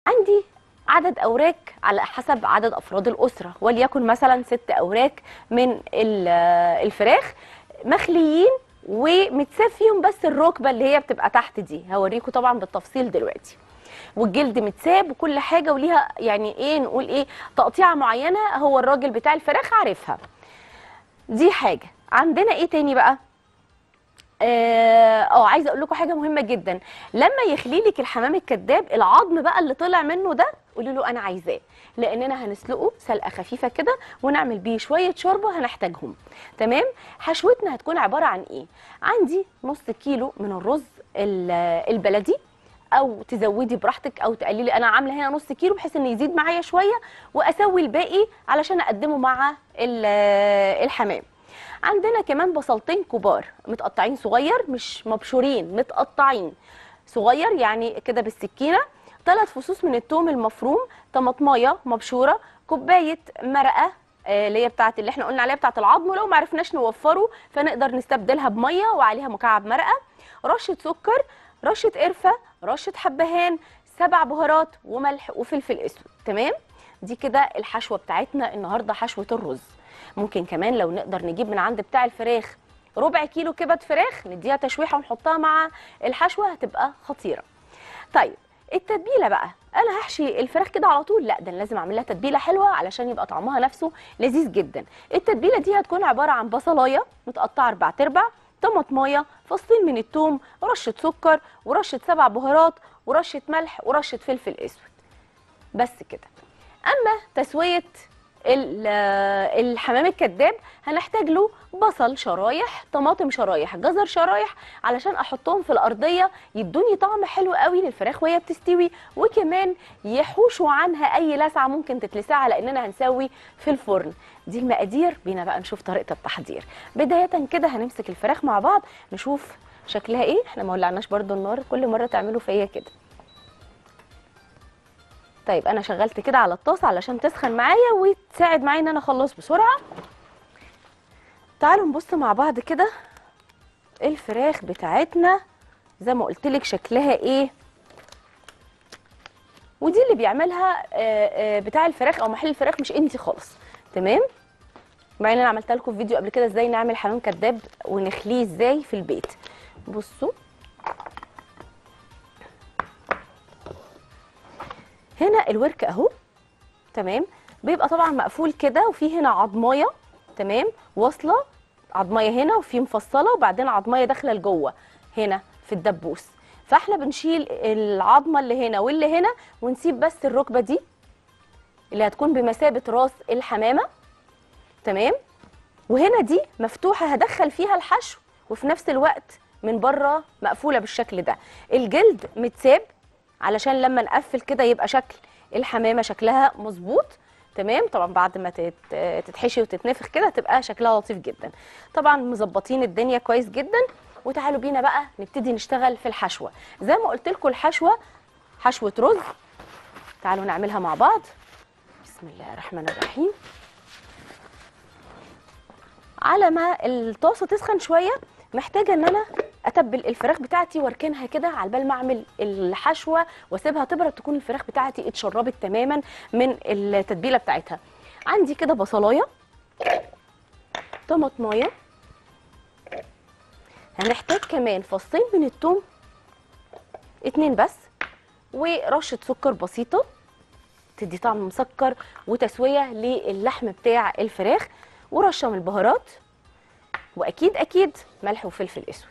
عندي عدد اوراك على حسب عدد افراد الاسره وليكن مثلا ست اوراك من ال- الفراخ مخليين ومتساب فيهم بس الركبه اللي هي بتبقى تحت دي هوريكم طبعا بالتفصيل دلوقتي والجلد متساب وكل حاجه وليها يعني ايه نقول ايه تقطيعه معينه هو الراجل بتاع الفراخ عارفها دي حاجه عندنا ايه تاني بقى اه آه، عايزه اقول لكم حاجه مهمه جدا لما يخلي لك الحمام الكذاب العظم بقى اللي طلع منه ده قولي له انا عايزاه لاننا هنسلقه سلقه خفيفه كده ونعمل بيه شويه شوربه هنحتاجهم تمام حشوتنا هتكون عباره عن ايه عندي نص كيلو من الرز ال- البلدي او تزودي براحتك او تقللي انا عامله هنا نص كيلو بحيث ان يزيد معايا شويه واسوي الباقي علشان اقدمه مع ال- الحمام عندنا كمان بصلتين كبار متقطعين صغير مش مبشورين متقطعين صغير يعني كده بالسكينه ثلاث فصوص من الثوم المفروم طماطمايه مبشوره كوبايه مرقه آه، اللي هي بتاعت اللي احنا قلنا عليها بتاعت العظم ولو ما عرفناش نوفره فنقدر نستبدلها بميه وعليها مكعب مرقه رشه سكر رشه قرفه رشه حبهان سبع بهارات وملح وفلفل اسود تمام دي كده الحشوه بتاعتنا النهارده حشوه الرز ممكن كمان لو نقدر نجيب من عند بتاع الفراخ ربع كيلو كبد فراخ نديها تشويحه ونحطها مع الحشوه هتبقى خطيره طيب التتبيله بقى انا هحشي الفراخ كده على طول لا ده انا لازم اعمل لها تتبيله حلوه علشان يبقى طعمها نفسه لذيذ جدا التتبيله دي هتكون عباره عن بصلايه متقطعه اربع ارباع طماطمايه فصين من الثوم رشه سكر ورشه سبع بهارات ورشه ملح ورشه فلفل اسود بس كده اما تسويه ال- الحمام الكذاب هنحتاج له بصل شرايح طماطم شرايح جزر شرايح علشان احطهم في الارضيه يدوني طعم حلو قوي للفراخ وهي بتستوي وكمان يحوشوا عنها اي لسعه ممكن تتلسعها لاننا هنسوي في الفرن دي المقادير بينا بقى نشوف طريقه التحضير بدايه كده هنمسك الفراخ مع بعض نشوف شكلها ايه احنا ما ولعناش برضو النار كل مره تعملوا فيا كده طيب انا شغلت كده على الطاسه علشان تسخن معايا وتساعد معايا ان انا اخلص بسرعه تعالوا نبص مع بعض كده الفراخ بتاعتنا زي ما قلت لك شكلها ايه ودي اللي بيعملها آه، آه، بتاع الفراخ او محل الفراخ مش انتي خالص تمام مع ان انا عملت لكم فيديو قبل كده ازاي نعمل حمام كداب ونخليه ازاي في البيت بصوا هنا الورك اهو تمام بيبقى طبعا مقفول كده وفي هنا عضمايه تمام واصله عضمايه هنا وفي مفصله وبعدين عضمايه داخله لجوه هنا في الدبوس فاحنا بنشيل العظمه اللي هنا واللي هنا ونسيب بس الركبه دي اللي هتكون بمثابه راس الحمامه تمام وهنا دي مفتوحه هدخل فيها الحشو وفي نفس الوقت من بره مقفوله بالشكل ده الجلد متساب علشان لما نقفل كده يبقى شكل الحمامه شكلها مظبوط تمام طبعا بعد ما تت- تتحشي وتتنفخ كده تبقى شكلها لطيف جدا طبعا مظبطين الدنيا كويس جدا وتعالوا بينا بقى نبتدي نشتغل في الحشوه زي ما قلت لكم الحشوه حشوه رز تعالوا نعملها مع بعض بسم الله الرحمن الرحيم على ما الطاسه تسخن شويه محتاجه ان انا اتبل الفراخ بتاعتي واركنها كده على بال ما اعمل الحشوه واسيبها تبرد تكون الفراخ بتاعتي اتشربت تماما من التتبيله بتاعتها عندي كده بصلايه طماطمايه هنحتاج كمان فصين من الثوم اتنين بس ورشه سكر بسيطه تدي طعم مسكر وتسويه للحم بتاع الفراخ ورشه من البهارات واكيد اكيد ملح وفلفل اسود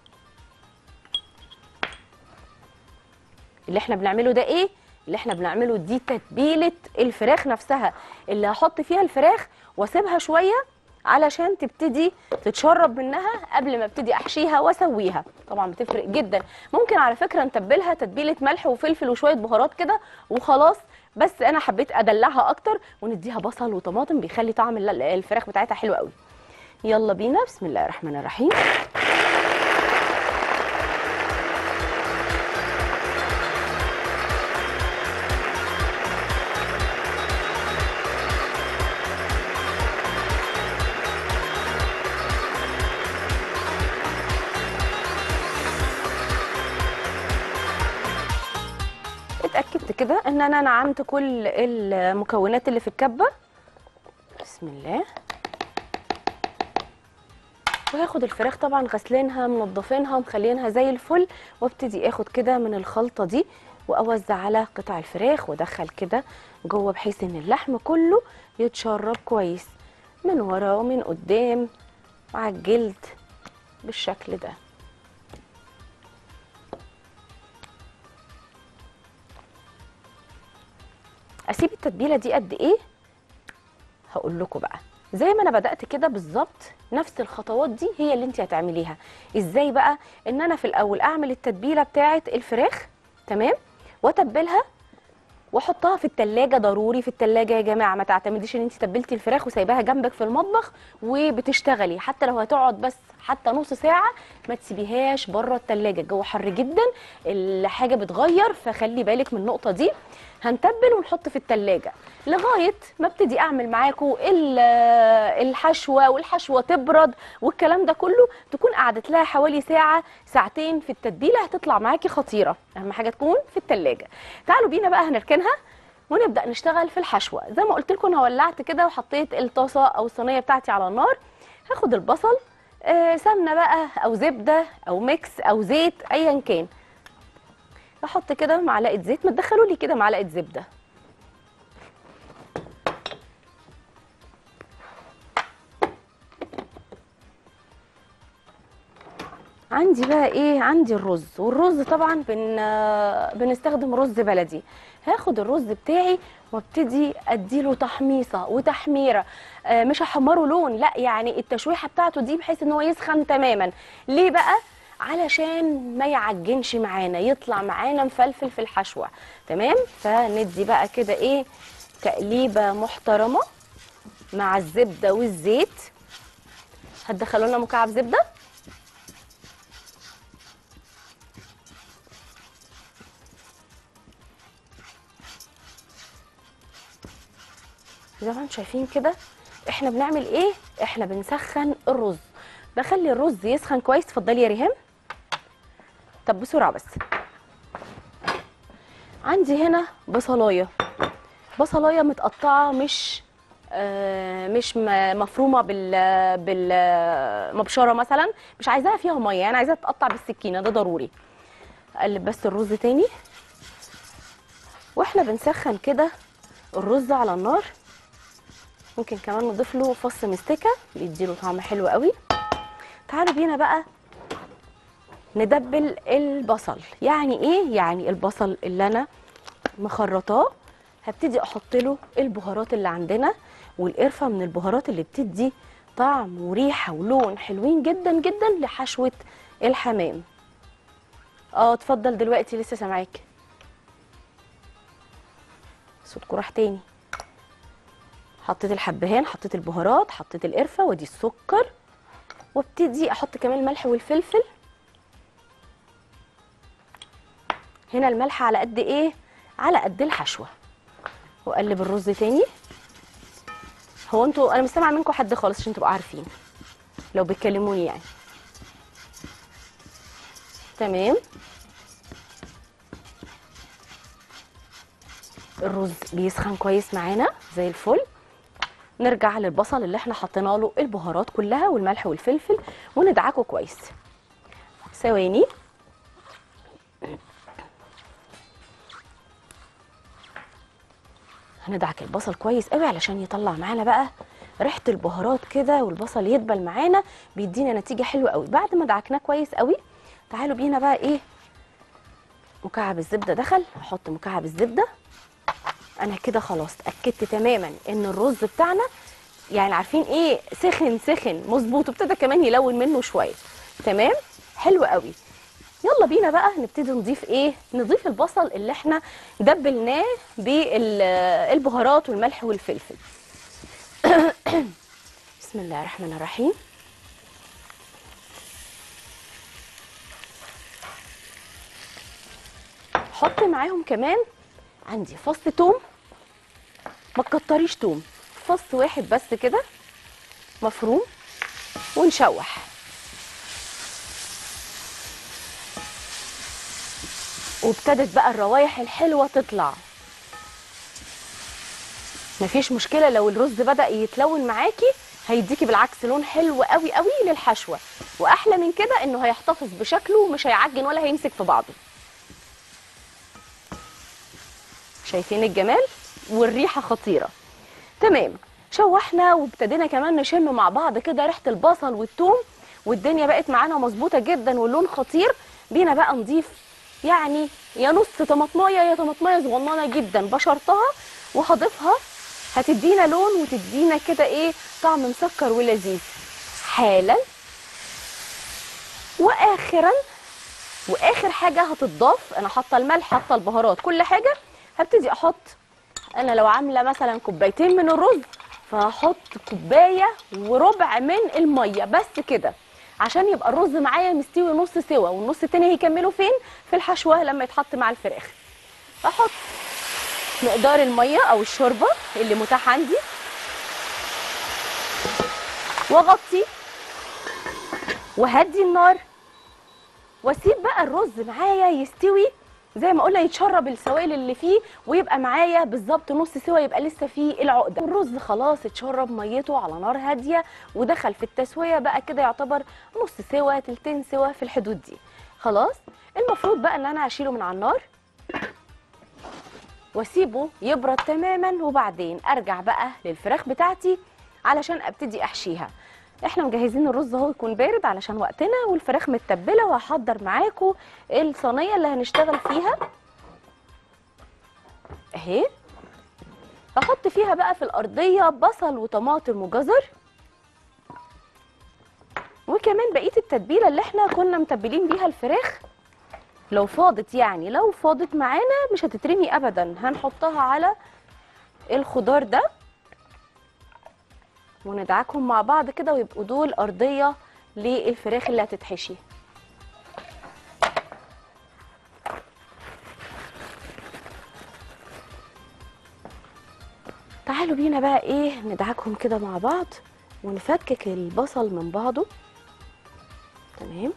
اللي احنا بنعمله ده ايه اللي احنا بنعمله دي تتبيله الفراخ نفسها اللي هحط فيها الفراخ واسيبها شويه علشان تبتدي تتشرب منها قبل ما ابتدي احشيها واسويها طبعا بتفرق جدا ممكن على فكره نتبلها تتبيله ملح وفلفل وشويه بهارات كده وخلاص بس انا حبيت ادلعها اكتر ونديها بصل وطماطم بيخلي طعم ال- الفراخ بتاعتها حلو قوي يلا بينا بسم الله الرحمن الرحيم اتاكدت كده كده ان انا نعمت كل المكونات اللي في الكبه بسم الله وهاخد الفراخ طبعا غسلينها منضفينها مخلينها زي الفل وابتدي اخد كده من الخلطه دي واوزع على قطع الفراخ وادخل كده جوه بحيث ان اللحم كله يتشرب كويس من ورا ومن قدام مع الجلد بالشكل ده اسيب التتبيله دي قد ايه هقول لكم بقى زي ما انا بدات كده بالظبط نفس الخطوات دي هي اللي انت هتعمليها ازاي بقى ان انا في الاول اعمل التتبيله بتاعه الفراخ تمام واتبلها واحطها في التلاجة ضروري في التلاجة يا جماعه ما تعتمديش ان انت تبلتي الفراخ وسايباها جنبك في المطبخ وبتشتغلي حتى لو هتقعد بس حتى نص ساعه ما تسيبيهاش بره التلاجة الجو حر جدا الحاجه بتغير فخلي بالك من النقطه دي هنتبل ونحط في التلاجة لغايه ما ابتدي اعمل معاكم ال- الحشوه والحشوه تبرد والكلام ده كله تكون قعدت لها حوالي ساعه ساعتين في التتبيله هتطلع معاكي خطيره اهم حاجه تكون في التلاجة تعالوا بينا بقى هنركنها ونبدا نشتغل في الحشوه زي ما قلت لكم انا ولعت كده وحطيت الطاسه او الصينيه بتاعتي على النار هاخد البصل آه، سمنه بقى او زبده او ميكس او زيت ايا كان احط كده معلقه زيت ما تدخلوا لي كده معلقه زبده عندي بقى ايه عندي الرز والرز طبعا بن آه، بنستخدم رز بلدي هاخد الرز بتاعي وابتدي اديله تحميصه وتحميره آه، مش هحمره لون لا يعني التشويحه بتاعته دي بحيث ان هو يسخن تماما ليه بقى علشان ما يعجنش معانا يطلع معانا مفلفل في الحشوه تمام فندي بقى كده ايه تقليبه محترمه مع الزبده والزيت هتدخلوا لنا مكعب زبده زي ما انتم شايفين كده احنا بنعمل ايه احنا بنسخن الرز بخلي الرز يسخن كويس اتفضلي يا ريهام طب بسرعه بس عندي هنا بصلايه بصلايه متقطعه مش آه مش م- مفرومه بال بالمبشره مثلا مش عايزاها فيها ميه يعني عايزاها تتقطع بالسكينه ده ضروري اقلب بس الرز تاني واحنا بنسخن كده الرز على النار ممكن كمان نضيف له فص مستكه بيديله طعم حلو قوي تعالوا بينا بقى ندبل البصل يعني ايه يعني البصل اللي انا مخرطاه هبتدي احط له البهارات اللي عندنا والقرفه من البهارات اللي بتدي طعم وريحه ولون حلوين جدا جدا لحشوه الحمام اه اتفضل دلوقتي لسه سامعاك صوتكوا راح تاني حطيت الحبهان حطيت البهارات حطيت القرفه ودي السكر وابتدي احط كمان الملح والفلفل هنا الملح على قد ايه على قد الحشوه واقلب الرز تاني هو انتوا انا مش سامعه منكم حد خالص عشان تبقوا عارفين لو بتكلموني يعني تمام الرز بيسخن كويس معانا زي الفل نرجع للبصل اللي احنا حطينا له البهارات كلها والملح والفلفل وندعكه كويس ثواني هندعك البصل كويس قوي علشان يطلع معانا بقى ريحه البهارات كده والبصل يدبل معانا بيدينا نتيجه حلوه قوي بعد ما دعكناه كويس قوي تعالوا بينا بقى ايه مكعب الزبده دخل احط مكعب الزبده انا كده خلاص اتاكدت تماما ان الرز بتاعنا يعني عارفين ايه سخن سخن مظبوط وابتدى كمان يلون منه شويه تمام حلو قوي يلا بينا بقى نبتدي نضيف ايه نضيف البصل اللي احنا دبلناه بالبهارات والملح والفلفل بسم الله الرحمن الرحيم حط معاهم كمان عندي فص توم ما تكتريش توم فص واحد بس كده مفروم ونشوح وابتدت بقى الروايح الحلوه تطلع مفيش مشكله لو الرز بدا يتلون معاكي هيديكي بالعكس لون حلو قوي قوي للحشوه واحلى من كده انه هيحتفظ بشكله ومش هيعجن ولا هيمسك في بعضه شايفين الجمال والريحه خطيره تمام شوحنا وابتدينا كمان نشم مع بعض كده ريحه البصل والثوم والدنيا بقت معانا مظبوطه جدا واللون خطير بينا بقى نضيف يعني يا نص طماطمايه يا طماطمايه صغننه جدا بشرتها وهضيفها هتدينا لون وتدينا كده ايه طعم مسكر ولذيذ حالا واخرا واخر حاجه هتضاف انا حاطه الملح حاطه البهارات كل حاجه هبتدي احط انا لو عامله مثلا كوبايتين من الرز فهحط كوبايه وربع من الميه بس كده عشان يبقى الرز معايا مستوي نص سوا والنص التاني هيكمله فين في الحشوه لما يتحط مع الفراخ احط مقدار الميه او الشوربه اللي متاح عندي واغطي وهدي النار واسيب بقى الرز معايا يستوي زي ما قلنا يتشرب السوائل اللي فيه ويبقى معايا بالظبط نص سوا يبقى لسه فيه العقده الرز خلاص اتشرب ميته على نار هاديه ودخل في التسويه بقى كده يعتبر نص سوا تلتين سوا في الحدود دي خلاص المفروض بقى ان انا اشيله من على النار واسيبه يبرد تماما وبعدين ارجع بقى للفراخ بتاعتي علشان ابتدي احشيها احنا مجهزين الرز اهو يكون بارد علشان وقتنا والفراخ متبله وهحضر معاكم الصينيه اللي هنشتغل فيها اهي هحط فيها بقى في الارضيه بصل وطماطم وجزر وكمان بقيه التتبيله اللي احنا كنا متبلين بيها الفراخ لو فاضت يعني لو فاضت معانا مش هتترمي ابدا هنحطها على الخضار ده وندعكهم مع بعض كده ويبقوا دول ارضيه للفراخ اللي هتتحشي تعالوا بينا بقى ايه ندعكهم كده مع بعض ونفكك البصل من بعضه تمام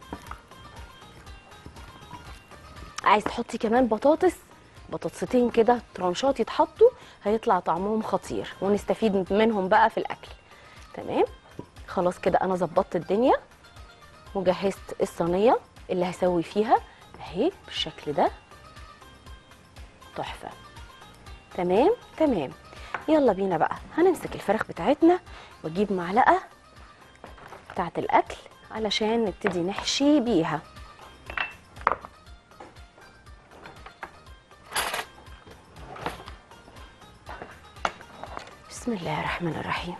عايز تحطي كمان بطاطس بطاطستين كده ترانشات يتحطوا هيطلع طعمهم خطير ونستفيد منهم بقى في الاكل تمام خلاص كده انا ظبطت الدنيا وجهزت الصينيه اللي هسوي فيها اهي بالشكل ده تحفه تمام تمام يلا بينا بقى هنمسك الفراخ بتاعتنا واجيب معلقه بتاعه الاكل علشان نبتدي نحشي بيها بسم الله الرحمن الرحيم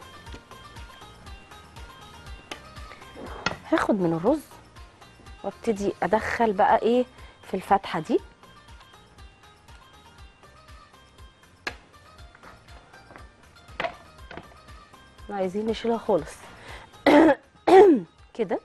هاخد من الرز وابتدي ادخل بقى ايه في الفتحه دي عايزين نشيلها خالص كده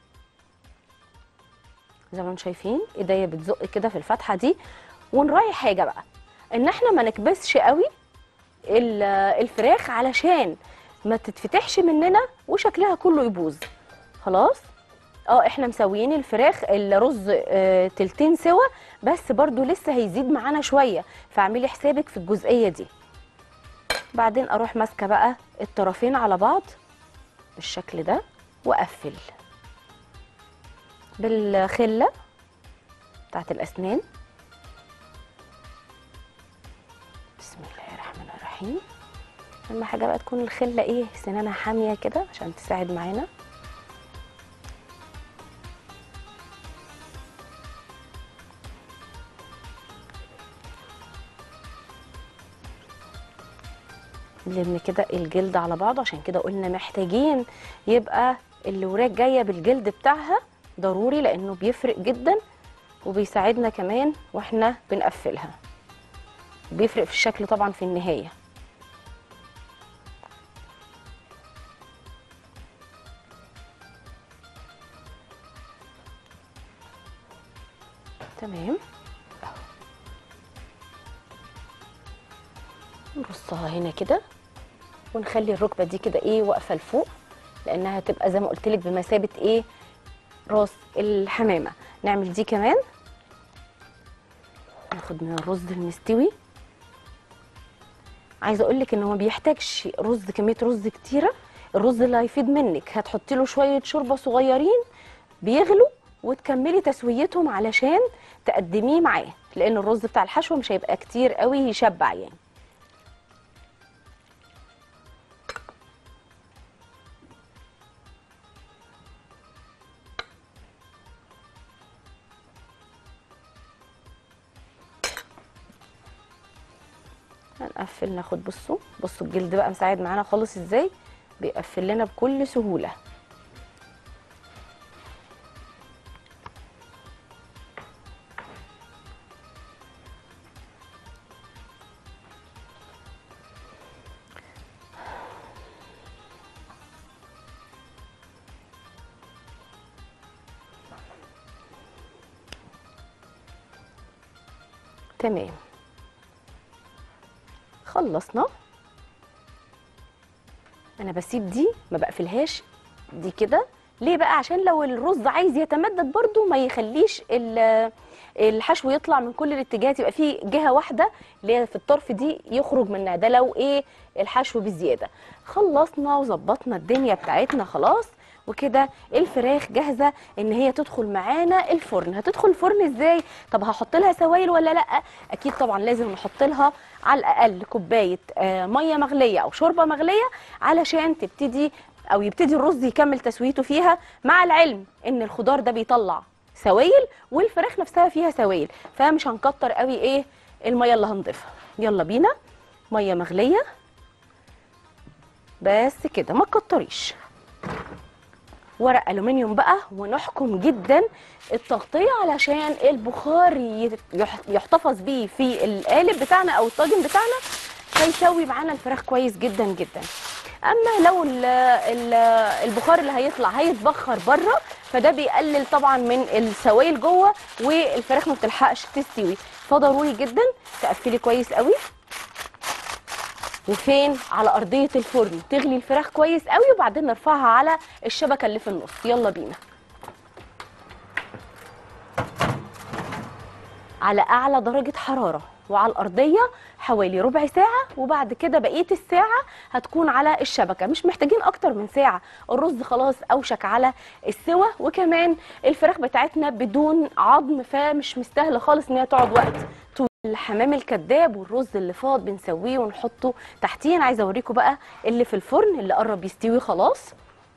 زي ما انتم شايفين ايديا بتزق كده في الفتحه دي ونراعي حاجه بقى ان احنا ما نكبسش قوي ال- الفراخ علشان ما تتفتحش مننا وشكلها كله يبوظ خلاص اه احنا مسويين الفراخ الرز آه تلتين سوا بس برضو لسه هيزيد معانا شويه فاعملي حسابك في الجزئيه دي بعدين اروح ماسكه بقى الطرفين على بعض بالشكل ده واقفل بالخله بتاعت الاسنان بسم الله الرحمن الرحيم اهم حاجه بقى تكون الخله ايه سنانها حاميه كده عشان تساعد معانا نلم كده الجلد على بعضه عشان كده قلنا محتاجين يبقى الوراك جايه بالجلد بتاعها ضروري لانه بيفرق جدا وبيساعدنا كمان واحنا بنقفلها بيفرق في الشكل طبعا في النهايه تمام نرصها هنا كده ونخلي الركبه دي كده ايه واقفه لفوق لانها هتبقى زي ما قلت لك بمثابه ايه راس الحمامه نعمل دي كمان ناخد من الرز المستوي عايزه اقول لك انه ما بيحتاجش رز كميه رز كتيره الرز اللي هيفيد منك هتحطي له شويه شوربه صغيرين بيغلوا وتكملي تسويتهم علشان تقدميه معاه لان الرز بتاع الحشوه مش هيبقى كتير قوي يشبع يعني هنقفل ناخد بصوا بصوا الجلد بقى مساعد معانا خالص ازاي بيقفل لنا بكل سهوله تمام خلصنا انا بسيب دي ما بقفلهاش دي كده ليه بقى عشان لو الرز عايز يتمدد برده ما يخليش ال- الحشو يطلع من كل الاتجاهات يبقى في جهه واحده اللي هي في الطرف دي يخرج منها ده لو ايه الحشو بزياده خلصنا وظبطنا الدنيا بتاعتنا خلاص وكده الفراخ جاهزه ان هي تدخل معانا الفرن هتدخل الفرن ازاي طب هحط لها سوائل ولا لا اكيد طبعا لازم نحط لها على الاقل كوبايه آه، ميه مغليه او شوربه مغليه علشان تبتدي او يبتدي الرز يكمل تسويته فيها مع العلم ان الخضار ده بيطلع سوائل والفراخ نفسها فيها سوائل فمش هنكتر قوي ايه الميه اللي هنضيفها يلا بينا ميه مغليه بس كده ما تكتريش ورق الومنيوم بقى ونحكم جدا التغطيه علشان البخار ي- يح- يحتفظ بيه في القالب بتاعنا او الطاجن بتاعنا هيسوي معانا الفراخ كويس جدا جدا اما لو ال ال البخار اللي هيطلع هيتبخر بره فده بيقلل طبعا من السوائل جوه والفراخ ما بتلحقش تستوي فضروري جدا تقفلي كويس قوي وفين على ارضيه الفرن تغلي الفراخ كويس قوي وبعدين نرفعها على الشبكه اللي في النص يلا بينا على اعلى درجه حراره وعلى الارضيه حوالي ربع ساعه وبعد كده بقيه الساعه هتكون على الشبكه مش محتاجين اكتر من ساعه الرز خلاص اوشك على السوى وكمان الفراخ بتاعتنا بدون عظم فمش مستاهله خالص ان هي تقعد وقت طويل الحمام الكداب والرز اللي فاض بنسويه ونحطه تحتيه انا عايزه اوريكم بقى اللي في الفرن اللي قرب يستوي خلاص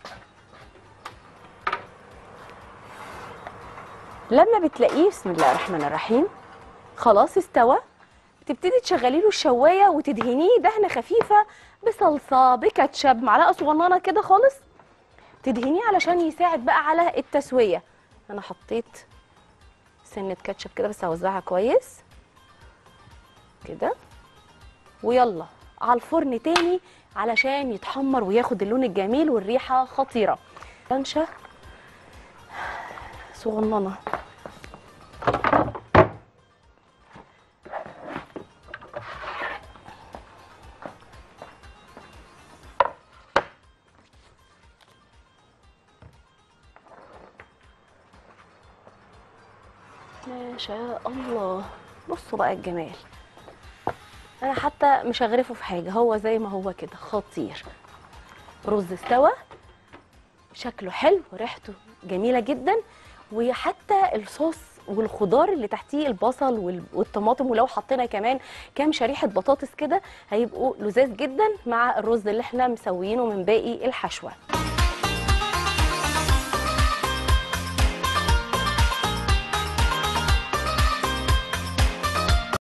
لما بتلاقيه بسم الله الرحمن الرحيم خلاص استوى بتبتدي تشغلي له الشوايه وتدهنيه دهنه خفيفه بصلصه بكاتشب معلقه صغننه كده خالص تدهنيه علشان يساعد بقى على التسويه انا حطيت سنه كاتشب كده بس هوزعها كويس كده ويلا على الفرن تاني علشان يتحمر وياخد اللون الجميل والريحه خطيره لانشه صغننه ما شاء الله بصوا بقى الجمال انا حتى مش هغرفه في حاجه هو زي ما هو كده خطير رز استوى شكله حلو وريحته جميله جدا وحتى الصوص والخضار اللي تحتيه البصل وال- والطماطم ولو حطينا كمان كام شريحه بطاطس كده هيبقوا لذاذ جدا مع الرز اللي احنا مسويينه من باقي الحشوه